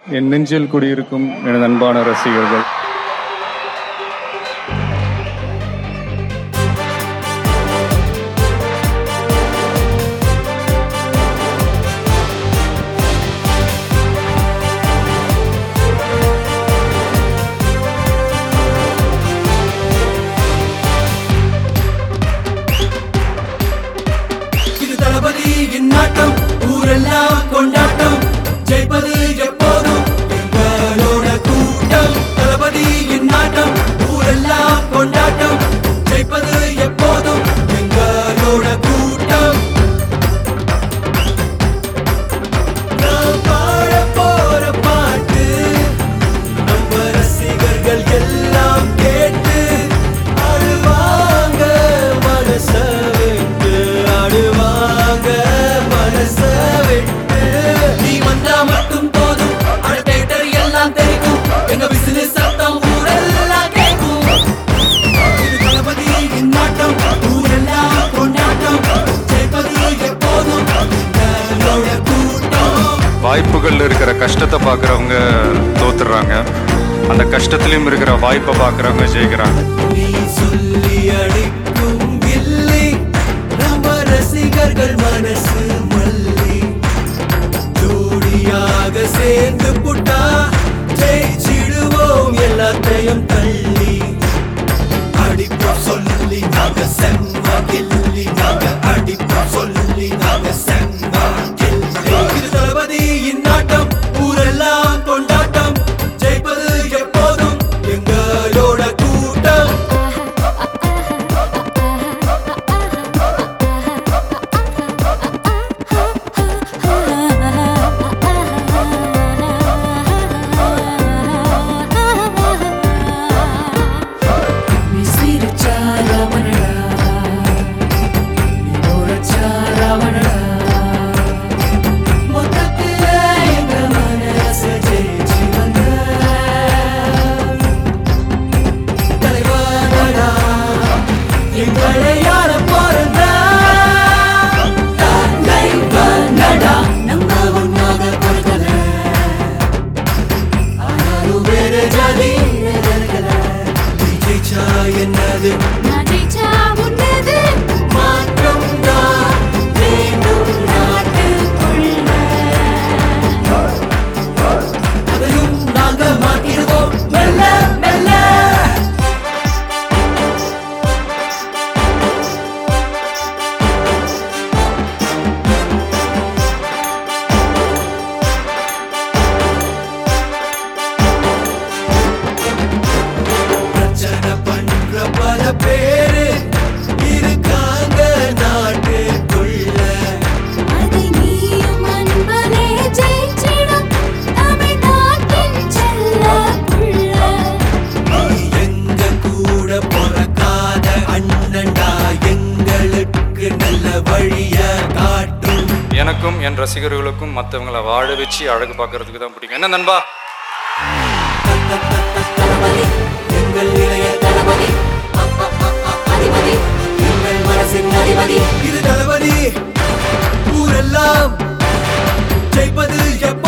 என் நெஞ்சில் குடியிருக்கும் எனது அன்பான ரசிகர்கள் இது தளபதியின் நாட்டம் ஊரெல்லாம் கொண்டாட்டம் ஜெயிப்பது எப்போதும் எங்களோட கூட்டம் தளபதியின் நாட்டம் ஊரெல்லாம் கொண்டாட்டம் ஜெயிப்பது எப்போதும் எங்களோட கூட்டம் நான் பாடப் போற பாட்டு நம்ம ரசிகர்கள் எல்லாம் கேட்டு ஆடுவாங்க மனச விட்டு ஆடுவாங்க மனச விட்டு நீ வந்தா மட்டும் போதும் அட தேட்டர் எல்லாம் தெரிக்கும் எங்க பிசினஸ் சத்தம் ஊரெல்லாம் கேட்கும் இது தளபதியின் நாட்டம் ஊரெல்லாம் கொண்டாட்டம் ஜெயிப்பது எப்போதும் எங்களோட கூட்டம் வாய்ப்புகள் இருக்கிற கஷ்டத்தை பார்க்குறவங்க தோத்துடுறாங்க அந்த கஷ்டத்துலையும் இருக்கிற வாய்ப்பை பார்க்குறவங்க ஜெயிக்கிறாங்க நீ சொல்லி அடிக்கும் வில்லி நம்ம ரசிகர்கள் மனசு மல்லி ஜோடியாக சேர்ந்து புட்டா ஜெயிச்சிடுவோம் எல்லாத்தையும் தள்ளி அடிப்போம் சொல்லி நாங்க செம்ம கில்லி நாங்க அடிப்போம் சொல்லி நாங்க செம்ம கில்லி இது தளபதியின் நாட்டம் ஊரெல்லாம் கொண்டாட்டம் ஜெயிப்பது எப்போதும் எங்களோட கூட்டம் நீ சிரிச்சா ராவணடா நீ முறைச்சா ராவணடா மொத்தத்துல எங்க மனச ஜெயிச்சு வந்த தலைவனடா எங்களை யார பிறந்த தலைவனடா நம்ம ஒன்னாக பிறக்கல ஆனாலும் வேற ஜாதி இருக்கல நீ ஜெயிச்சா என்னது நான் ஜெயிச்சா உன்னது மாற்றம் தான் வேண்டும் நாட்டுக்குள்ள அதையும் நாங்க மாற்றிடுவோம் மெல்ல மெல்ல பிரச்சனை பண்ற பல பேரு இருக்காங்க நாட்டுக்குள்ள அதை நீயும் அன்பனே ஜெயிச்சிடும் தமிழ்நாட்டின் செல்ல புள்ள நீ எங்க கூட பிறக்காத அண்ணன்டா எங்களுக்கு நல்ல வழிய காட்டும் எனக்கும் என் ரசிகர்களுக்கும் மற்றவங்களை வாழ வச்சு அழகு பார்க்கறதுக்கு தான் பிடிக்கும் என்ன நண்பா தளபதி எங்கள் இளைய தளபதி அதிபதி எங்கள் மனசின் அதிபதி இது தளபதி ஊரெல்லாம் ஜெயிப்பது எப்ப